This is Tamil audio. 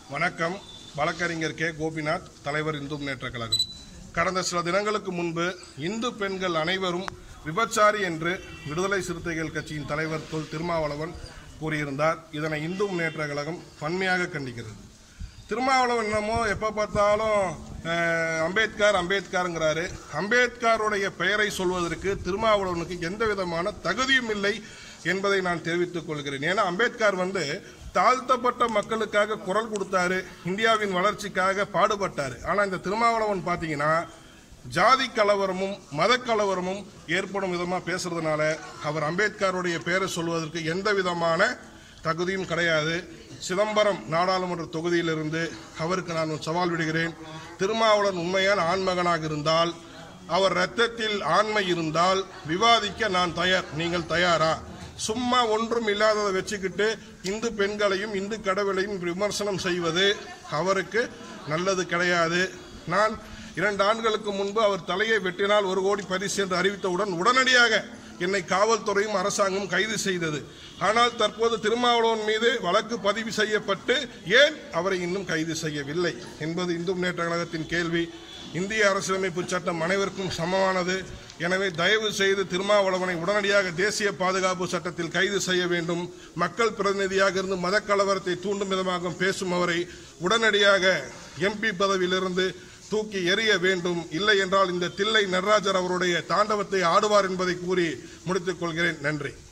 வணக்கம் வழக்கறிஞர் கே கோபிநாத் தலைவர் இந்து முன்னேற்ற கழகம் கடந்த சில தினங்களுக்கு முன்பு இந்து பெண்கள் அனைவரும் விபச்சாரி என்று விடுதலை சிறுத்தைகள் கட்சியின் தலைவர் தொல் திருமாவளவன் கூறியிருந்தார் இதனை இந்து முன்னேற்ற கழகம் வன்மையாக கண்டிக்கிறது திருமாவளவன் என்னமோ எப்போ பார்த்தாலும் அஹ், அம்பேத்கர் அம்பேத்கருங்கிறாரு அம்பேத்கருடைய பெயரை சொல்வதற்கு திருமாவளவனுக்கு எந்த விதமான தகுதியும் இல்லை என்பதை நான் தெரிவித்துக் கொள்கிறேன் ஏன்னா அம்பேத்கர் வந்து தாழ்த்தப்பட்ட மக்களுக்காக குரல் கொடுத்தாரு இந்தியாவின் வளர்ச்சிக்காக பாடுபட்டாரு ஆனா இந்த திருமாவளவன் பாத்தீங்கன்னா ஜாதி கலவரமும் மத கலவரமும் ஏற்படும் விதமா பேசுறதுனால அவர் அம்பேத்கருடைய பெயரை சொல்வதற்கு எந்த விதமான தகுதியும் கிடையாது சிதம்பரம் நாடாளுமன்ற தொகுதியிலிருந்து அவருக்கு நான் ஒரு சவால் விடுகிறேன் திருமாவளவன் உண்மையான ஆண்மகனாக இருந்தால் அவர் ரத்தத்தில் ஆண்மை இருந்தால் விவாதிக்க நான் தயார் நீங்கள் தயாரா சும்மா ஒன்றும் இல்லாததை வச்சுக்கிட்டு இந்து பெண்களையும் இந்து கடவுளையும் விமர்சனம் செய்வது அவருக்கு நல்லது கிடையாது நான் இரண்டு ஆண்டுகளுக்கு முன்பு அவர் தலையை வெட்டினால் ஒரு கோடி பரிசு என்று அறிவித்தவுடன் உடனடியாக என்னை காவல்துறையும் அரசாங்கம் கைது செய்தது ஆனால் தற்போது திருமாவளவன் மீது வழக்கு பதிவு செய்யப்பட்டு ஏன் அவரை இன்னும் கைது செய்யவில்லை என்பது இந்து முன்னேற்ற கழகத்தின் கேள்வி இந்திய அரசியலமைப்பு சட்டம் அனைவருக்கும் சமமானது எனவே தயவு செய்து திருமாவளவனை உடனடியாக தேசிய பாதுகாப்பு சட்டத்தில் கைது செய்ய வேண்டும் மக்கள் பிரதிநிதியாக இருந்து மத கலவரத்தை தூண்டும் விதமாக பேசும் அவரை உடனடியாக எம்பி பதவியிலிருந்து தூக்கி எறிய வேண்டும் இல்லை என்றால் இந்த தில்லை நடராஜர் அவருடைய தாண்டவத்தை ஆடுவார் என்பதை கூறி முடித்துக் கொள்கிறேன் நன்றி